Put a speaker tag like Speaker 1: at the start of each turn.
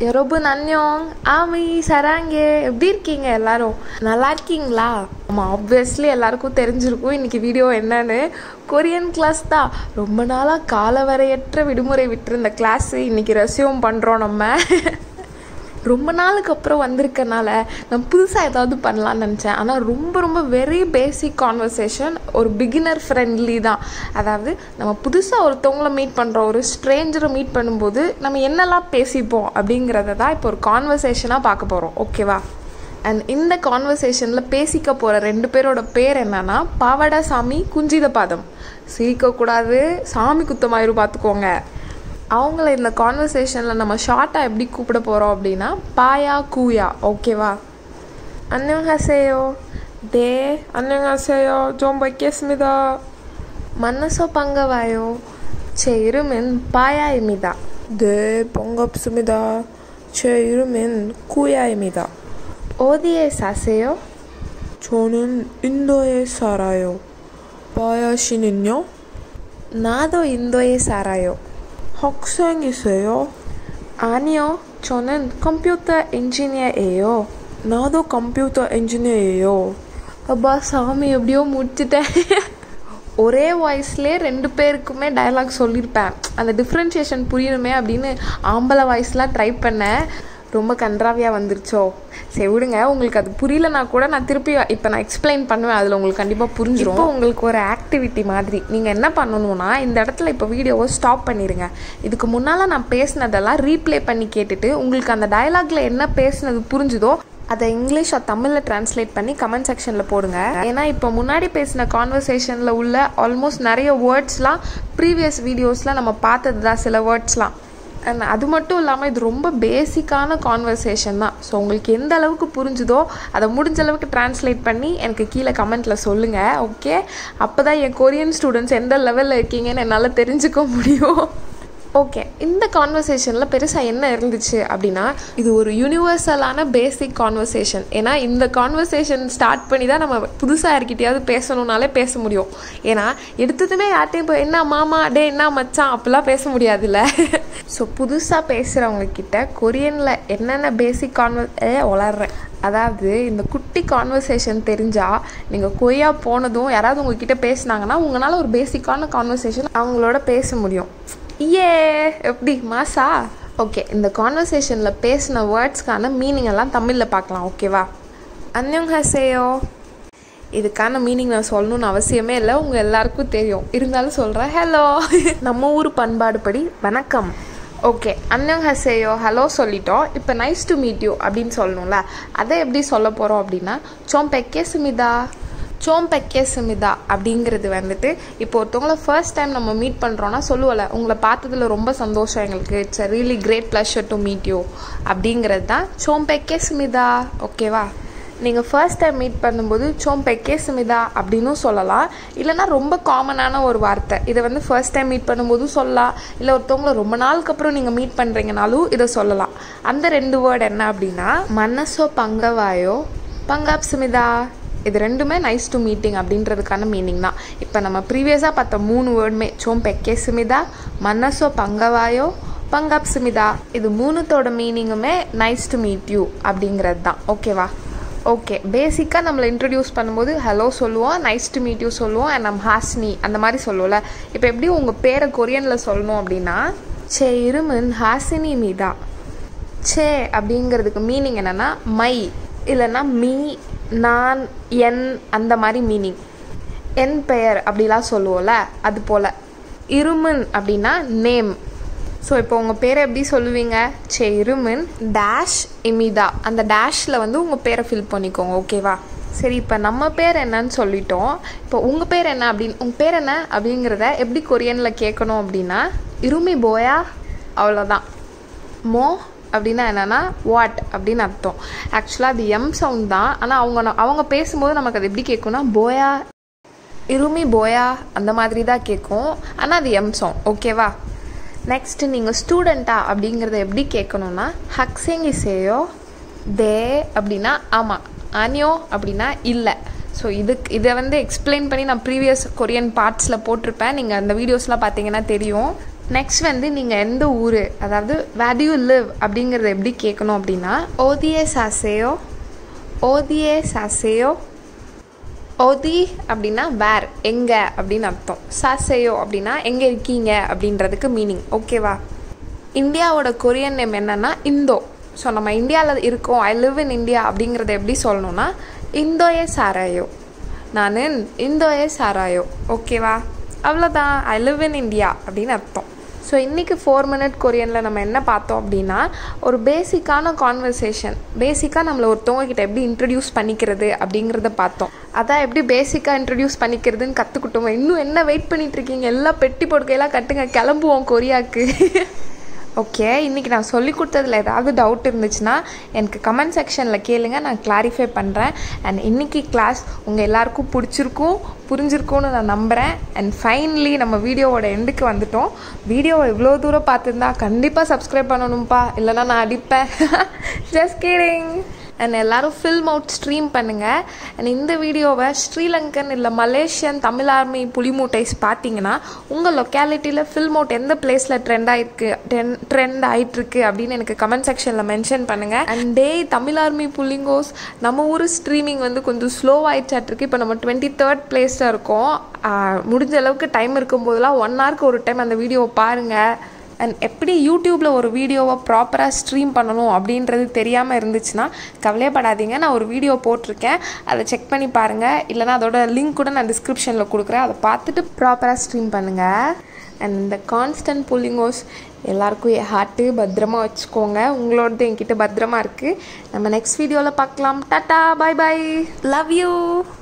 Speaker 1: 여러분 안녕 ஆமி சராங்கே எப்படி இருக்கீங்க எல்லாரும் நல்லா இருக்கீங்களா ஆமாம் ஆப்வியஸ்லி எல்லாருக்கும் தெரிஞ்சிருக்கும் இன்னைக்கு வீடியோ என்னன்னு கொரியன் கிளாஸ் தான் ரொம்ப நாளாக காலவரையற்ற விடுமுறை விட்டிருந்த கிளாஸ் இன்னைக்கு ரெசியூம் பண்ணுறோம் நம்ம ரொம்ப நாளுக்கு அப்புறம் வந்திருக்கனால நான் புதுசாக ஏதாவது பண்ணலான்னு நினச்சேன் ஆனால் ரொம்ப ரொம்ப வெரி பேசிக் கான்வர்சேஷன் ஒரு பிகினர் ஃப்ரெண்ட்லி தான் அதாவது நம்ம புதுசாக ஒருத்தவங்கள மீட் பண்ணுறோம் ஒரு ஸ்ட்ரேஞ்சரை மீட் பண்ணும்போது நம்ம என்னெல்லாம் பேசிப்போம் அப்படிங்கிறத தான் இப்போ ஒரு கான்வர்சேஷனாக பார்க்க போகிறோம் ஓகேவா அண்ட் இந்த கான்வர்சேஷனில் பேசிக்க போகிற ரெண்டு பேரோட பேர் என்னன்னா பாவாடா சாமி குஞ்சித பாதம் சிரிக்கக்கூடாது சாமி குத்தமாயிரும் பார்த்துக்கோங்க அவங்கள இந்த கான்வர்சேஷனில் நம்ம ஷார்ட்டாக எப்படி கூப்பிட போகிறோம் அப்படின்னா பாயா கூயா ஓகேவா 안녕하세요. 네, 안녕하세요. 좀 뵙겠습니다. 만나서 반가워요. 제 이름은 바야입니다.
Speaker 2: 네, 반갑습니다. 제 이름은 쿠야입니다.
Speaker 1: 어디에 사세요?
Speaker 2: 저는 인도에 살아요. 바야 씨는요?
Speaker 1: 나도 인도에 살아요.
Speaker 2: 학생이세요?
Speaker 1: 아니요, 저는 컴퓨터 엔지니어예요.
Speaker 2: 나도 컴퓨터 엔지니어예요.
Speaker 1: அப்பா சாமி எப்படியோ முடிச்சிட்டேன் ஒரே வாய்ஸ்லேயே ரெண்டு பேருக்குமே டயலாக் சொல்லியிருப்பேன் அந்த டிஃப்ரென்ஷியேஷன் புரியணுமே அப்படின்னு ஆம்பளை வாய்ஸ்லாம் ட்ரை பண்ணேன் ரொம்ப கன்றாவியாக வந்துருச்சோ சரி விடுங்க உங்களுக்கு அது புரியலனா கூட நான் திருப்பி இப்போ நான் எக்ஸ்பிளைன் பண்ணுவேன் அதில் உங்களுக்கு கண்டிப்பாக புரிஞ்சிடும் இப்போ உங்களுக்கு ஒரு ஆக்டிவிட்டி மாதிரி நீங்கள் என்ன பண்ணணும்னா இந்த இடத்துல இப்போ வீடியோவை ஸ்டாப் பண்ணிடுங்க இதுக்கு முன்னால் நான் பேசினதெல்லாம் ரீப்ளே பண்ணி கேட்டுட்டு உங்களுக்கு அந்த டயலாக்ல என்ன பேசுனது புரிஞ்சுதோ அதை இங்கிலீஷ் தமிழில் ட்ரான்ஸ்லேட் பண்ணி கமெண்ட் செக்ஷனில் போடுங்க ஏன்னா இப்போ முன்னாடி பேசின கான்வர்சேஷனில் உள்ள ஆல்மோஸ்ட் நிறைய வேர்ட்ஸ்லாம் ப்ரீவியஸ் வீடியோஸில் நம்ம பார்த்தது தான் சில வேர்ட்ஸ்லாம் அண்ட் அது மட்டும் இல்லாமல் இது ரொம்ப பேசிக்கான கான்வர்சேஷன் தான் ஸோ உங்களுக்கு எந்த அளவுக்கு புரிஞ்சுதோ அதை முடிஞ்ச அளவுக்கு ட்ரான்ஸ்லேட் பண்ணி எனக்கு கீழே கமெண்ட்டில் சொல்லுங்கள் ஓகே அப்போ தான் என் கொரியன் ஸ்டூடெண்ட்ஸ் எந்த லெவலில் இருக்கீங்கன்னு என்னால் தெரிஞ்சுக்க முடியும் ஓகே இந்த கான்வர்சேஷனில் பெருசாக என்ன இருந்துச்சு அப்படின்னா இது ஒரு யூனிவர்சலான பேசிக் கான்வர்சேஷன் ஏன்னா இந்த கான்வர்சேஷன் ஸ்டார்ட் பண்ணி தான் நம்ம புதுசாக யார்கிட்டயாவது பேசணுன்னாலே பேச முடியும் ஏன்னா எடுத்ததுமே யார்ட்டையும் இப்போ என்ன மாமா டே என்ன மச்சான் அப்படிலாம் பேச முடியாதுல்ல ஸோ புதுசாக பேசுகிறவங்க கிட்ட கொரியனில் என்னென்ன பேசிக் கான்வர் ஏ வளர்றேன் அதாவது இந்த குட்டி கான்வர்சேஷன் தெரிஞ்சால் நீங்கள் கொய்யா போனதும் யாராவது உங்ககிட்ட பேசுனாங்கன்னா உங்களால் ஒரு பேசிக்கான கான்வர்சேஷன் அவங்களோட பேச முடியும் ஏ எப்படி மாசா ஓகே இந்த கான்வர்சேஷனில் பேசின வேர்ட்ஸ்க்கான மீனிங் எல்லாம் தமிழில் பார்க்கலாம் ஓகேவா அன்யம் ஹசேயோ இதுக்கான மீனிங் நான் சொல்லணும்னு அவசியமே இல்லை உங்கள் எல்லாருக்கும் தெரியும் இருந்தாலும் சொல்கிறேன் ஹலோ நம்ம ஊர் பண்பாடுபடி வணக்கம் ஓகே அன்னம் ஹசேயோ ஹலோ சொல்லிட்டோம் இப்போ நைஸ் டு மீட் யூ அப்படின்னு சொல்லணும்ல அதை எப்படி சொல்ல போகிறோம் அப்படின்னா சோம் பெக்கே சுமிதா சோம் பெக்கே சுமிதா அப்படிங்கிறது வந்துட்டு இப்போ ஒருத்தவங்கள ஃபர்ஸ்ட் டைம் நம்ம மீட் பண்ணுறோன்னா சொல்லுவோம்ல உங்களை பார்த்ததுல ரொம்ப சந்தோஷம் எங்களுக்கு it's a really great pleasure to meet you அப்படிங்கிறது தான் சோம் பெக்கே சுமிதா ஓகேவா நீங்கள் ஃபர்ஸ்ட் டைம் மீட் பண்ணும்போது சோம் பெக்கே சுமிதா அப்படின்னும் சொல்லலாம் இல்லைனா ரொம்ப காமனான ஒரு வார்த்தை இதை வந்து ஃபர்ஸ்ட் டைம் மீட் பண்ணும்போதும் சொல்லலாம் இல்லை ஒருத்தவங்கள ரொம்ப நாளுக்கு அப்புறம் நீங்கள் மீட் பண்ணுறீங்கனாலும் இதை சொல்லலாம் அந்த ரெண்டு வேர்டு என்ன அப்படின்னா மனசோ பங்கவாயோ பங்காப் சுமிதா இது ரெண்டுமே நைஸ் டு மீட்டிங் அப்படின்றதுக்கான மீனிங் தான் இப்போ நம்ம ப்ரீவியஸாக பார்த்த மூணு வேர்டுமே சோம் பெக்கே சுமிதா மனசோ பங்கவாயோ பங்காப் சுமிதா இது மூணுத்தோட மீனிங்குமே நைஸ் டு மீட் யூ அப்படிங்கிறது தான் ஓகேவா ஓகே பேசிக்காக நம்மளை இன்ட்ரடியூஸ் பண்ணும்போது ஹலோ சொல்லுவோம் நைஸ் டு மீட் யூ சொல்லுவோம் அண்ட் நம் ஹாஸ்னி அந்த மாதிரி சொல்லுவோம்ல இப்போ எப்படி உங்கள் பேரை கொரியனில் சொல்லணும் அப்படின்னா சே இருமன் ஹாசினி மீதா சே அப்படிங்கிறதுக்கு மீனிங் என்னென்னா மை இல்லைன்னா மீ நான் என் அந்த மாதிரி மீனிங் என் பெயர் அப்படிலாம் சொல்லுவோம்ல அது போல் இருமன் அப்படின்னா நேம் ஸோ இப்போ உங்கள் பேரை எப்படி சொல்லுவீங்க சே இருமன் டேஷ் இமிதா அந்த டேஷில் வந்து உங்கள் பேரை ஃபில் பண்ணிக்கோங்க ஓகேவா சரி இப்போ நம்ம பேர் என்னன்னு சொல்லிட்டோம் இப்போ உங்கள் பேர் என்ன அப்படின்னு உங்கள் பேர் என்ன அப்படிங்கிறத எப்படி கொரியனில் கேட்கணும் அப்படின்னா இருமி போயா அவ்வளோதான் மோ அப்படின்னா என்னென்னா வாட் அப்படின்னு அர்த்தம் ஆக்சுவலாக அது எம் சவுண்ட் தான் ஆனால் அவங்க அவங்க பேசும்போது நமக்கு அது எப்படி கேட்கும்னா போயா இருமி போயா அந்த மாதிரி தான் கேட்கும் ஆனால் அது எம் சவுண்ட் ஓகேவா நெக்ஸ்ட் நீங்கள் ஸ்டூடெண்ட்டா அப்படிங்கிறத எப்படி கேட்கணும்னா ஹக்ஸேங்கி சேயோ தே அப்படின்னா ஆமாம் ஆனியோ அப்படின்னா இல்லை ஸோ இதுக்கு இதை வந்து எக்ஸ்பிளைன் பண்ணி நான் ப்ரீவியஸ் கொரியன் பார்ட்ஸில் போட்டிருப்பேன் நீங்கள் அந்த வீடியோஸ்லாம் பார்த்தீங்கன்னா தெரியும் நெக்ஸ்ட் வந்து நீங்கள் எந்த ஊர் அதாவது வேர் யூ லிவ் அப்படிங்கிறத எப்படி கேட்கணும் அப்படின்னா ஓதியே சாசேயோ ஓதியே சாசேயோ ஓதி அப்படின்னா வேர் எங்கே அப்படின்னு அர்த்தம் சாசேயோ அப்படின்னா எங்கே இருக்கீங்க அப்படின்றதுக்கு மீனிங் ஓகேவா இந்தியாவோட கொரியன் நேம் என்னன்னா இந்தோ ஸோ நம்ம இந்தியாவில் இருக்கோம் ஐ லிவ் இன் இந்தியா அப்படிங்கிறத எப்படி சொல்லணும்னா இந்தோயே சாராயோ நான் இந்தோயே சாராயோ ஓகேவா அவ்வளோதான் ஐ லிவ் இன் இந்தியா அப்படின்னு அர்த்தம் ஸோ இன்றைக்கி ஃபோர் மினிட் கொரியனில் நம்ம என்ன பார்த்தோம் அப்படின்னா ஒரு பேசிக்கான கான்வர்சேஷன் பேசிக்காக நம்மளை ஒருத்தவங்க கிட்ட எப்படி இன்ட்ரடியூஸ் பண்ணிக்கிறது அப்படிங்கிறத பார்த்தோம் அதான் எப்படி பேசிக்காக இன்ட்ரடியூஸ் பண்ணிக்கிறதுன்னு கற்றுக்கிட்டோம் இன்னும் என்ன வெயிட் பண்ணிட்டு இருக்கீங்க எல்லாம் பெட்டி போடுக்கையெல்லாம் கட்டுங்க கிளம்புவோம் கொரியாவுக்கு ஓகே இன்றைக்கி நான் சொல்லி கொடுத்ததில் ஏதாவது டவுட் இருந்துச்சுன்னா எனக்கு கமெண்ட் செக்ஷனில் கேளுங்க நான் கிளாரிஃபை பண்ணுறேன் அண்ட் இன்றைக்கி கிளாஸ் உங்கள் எல்லாருக்கும் பிடிச்சிருக்கும் புரிஞ்சிருக்கும்னு நான் நம்புகிறேன் அண்ட் ஃபைனலி நம்ம வீடியோவோட எண்டுக்கு வந்துட்டோம் வீடியோவை இவ்வளோ தூரம் பார்த்துருந்தா கண்டிப்பாக சப்ஸ்கிரைப் பண்ணணும்ப்பா இல்லைனா நான் அடிப்பேன் ஜஸ்ட் கேரிங் அண்ட் எல்லாரும் ஃபில்ம் அவுட் ஸ்ட்ரீம் பண்ணுங்கள் அண்ட் இந்த வீடியோவை ஸ்ரீலங்கன் இல்லை மலேசியன் தமிழ் ஆர்மி புலிமூட்டைஸ் பார்த்தீங்கன்னா உங்கள் லொக்காலிட்டியில் ஃபில்ம் அவுட் எந்த பிளேஸில் ட்ரெண்ட் ஆயிருக்கு ட்ரெண்ட் ட்ரெண்ட் ஆயிட்டுருக்கு அப்படின்னு எனக்கு கமெண்ட் செக்ஷனில் மென்ஷன் பண்ணுங்கள் அண்ட் டே தமிழ் ஆர்மி புலிங்கோஸ் நம்ம ஊர் ஸ்ட்ரீமிங் வந்து கொஞ்சம் ஸ்லோ ஆயிடுச்சாட்டிருக்கு இப்போ நம்ம டுவெண்ட்டி தேர்ட் பிளேஸில் இருக்கோம் முடிஞ்ச அளவுக்கு டைம் இருக்கும்போதெல்லாம் ஒன் ஹவருக்கு ஒரு டைம் அந்த வீடியோவை பாருங்கள் அண்ட் எப்படி யூடியூப்பில் ஒரு வீடியோவை ப்ராப்பராக ஸ்ட்ரீம் பண்ணணும் அப்படின்றது தெரியாமல் இருந்துச்சுன்னா கவலையப்படாதீங்க நான் ஒரு வீடியோ போட்டிருக்கேன் அதை செக் பண்ணி பாருங்கள் இல்லைனா அதோட லிங்க் கூட நான் டிஸ்கிரிப்ஷனில் கொடுக்குறேன் அதை பார்த்துட்டு ப்ராப்பராக ஸ்ட்ரீம் பண்ணுங்கள் அண்ட் இந்த கான்ஸ்டன்ட் புல்லிங்கோஸ் எல்லாருக்கும் என் ஹார்ட்டு பத்திரமா வச்சுக்கோங்க உங்களோடது என்கிட்ட பத்திரமா இருக்குது நம்ம நெக்ஸ்ட் வீடியோவில் பார்க்கலாம் tata bye bye love you